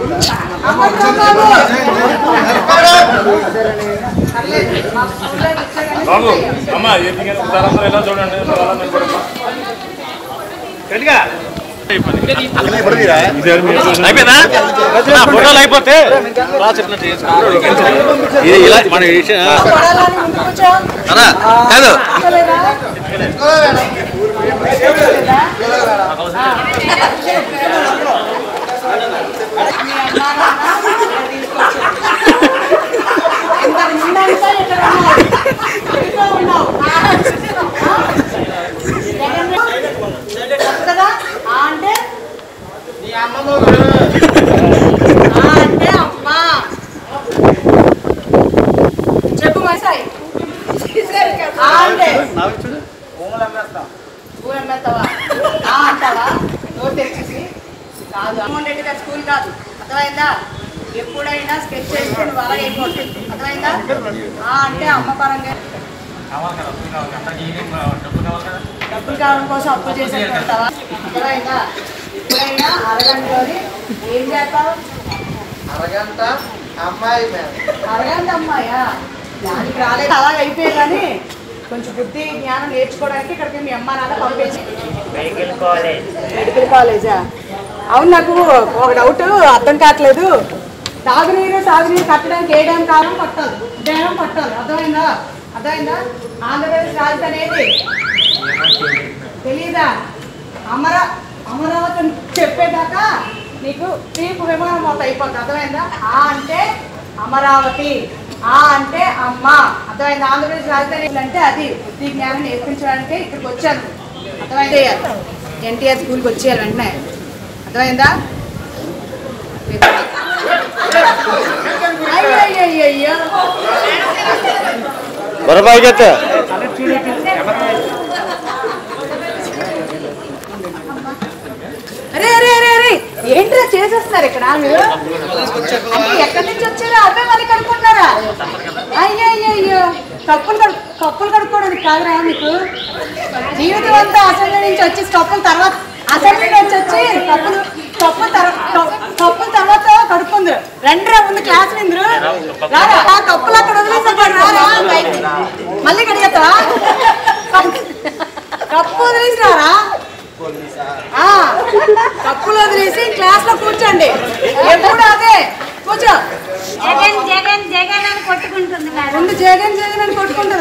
బాబు అమ్మ ఎందుకంటే ఒకసారి అందరూ ఎలా చూడండి అలా నిలబడమ్మా. అయిపోయిందా నా ఫోటోలు అయిపోతే రా చెప్పినట్టు చేసుకో. ఇది ఇలా మన విషయం అన్నా కాదు అంటే ఆ అంటే అమ్మా చెప్పు మసాయి ఆ అంటే భూమి అమ్మేస్తావా ఆ అంటావా నోరు తెరిచేసి కాదు అమౌంట్ రెడ్డి గారి స్కూల్ కాదు అర్థమైందా ఎప్పుడైనా స్కెచ్ చేస్తే నువ్వు అలాగే అయిపోతుంది అర్థమైందా ఆ అంటే అమ్మ పరంగా డబ్బులు కావడం కోసం అప్పు చేసి పెడతావా అర్థమైందా ఎప్పుడైనా అరగంటలోని ఏం చేస్తావు అరగంట అమ్మాయి మేడం అరగంట అమ్మాయా దానికి రాలేదు అలాగ అయిపోయి కానీ కొంచెం బుద్ధి జ్ఞానం నేర్చుకోవడానికి ఇక్కడికి మీ అమ్మ నాన్న పంపించి మెడికల్ కాలేజ్ మెడికల్ కాలేజా అవును నాకు ఒక డౌట్ అర్థం కావట్లేదు తాగునీరు సాగునీరు కట్టడానికి ఏ డ్యామ్ కాలం పట్టాలి డ్యామ్ పట్టాలి అర్థమైందా అర్థమైందా ఆంధ్రప్రదేశ్ రాజధాని ఏది తెలీదా అమర అమరావతి అని చెప్పేదాకా నీకు తీర్పు విమానం మొత్తం అయిపోతుంది అర్థమైందా ఆ అంటే అమరావతి ఆ అంటే అమ్మ అర్థమైంది ఆంధ్రప్రదేశ్ రాజధాని అంటే అది బుద్ధి జ్ఞానం నేర్పించడానికి ఇక్కడికి వచ్చాను అర్థమైంది ఎన్టీఆర్ స్కూల్కి వచ్చేయాలి వెంటనే అర్థమైందా అయ్యో అయ్యో అయ్యో బరబాయి అయితే అరే అరే అరే అరే ఏంట్రా చేసేస్తున్నారు ఇక్కడ మీరు అంటే ఎక్కడి నుంచి వచ్చారో అవే మళ్ళీ కడుక్కుంటున్నారా అయ్యో అయ్యో అయ్యో కప్పులు కడు కప్పులు కడుక్కోవడానికి కాదురా మీకు జీవితం అంతా అసెంబ్లీ నుంచి వచ్చి కప్పుల తర్వాత అసెంబ్లీ నుంచి వచ్చి కప్పులు కప్పుల తర్వాత కప్పుల తర్వాత కడుక్కుందరు రండి రా ముందు క్లాస్ విందరు రారా ఆ కప్పులు అక్కడ వదిలేసారు రారా బయటికి. మళ్ళీ కడిగేస్తావా కప్పు వదిలేసి రారా ఆ, కప్పులు వదిలేసి క్లాస్ లో కూర్చోండి ఎప్పుడు అదే కూర్చో జగన్ జగన్ జగన్ అని కొట్టుకుంటుంది మేడం ముందు జగన్ జగన్ అని కొట్టుకుంటారు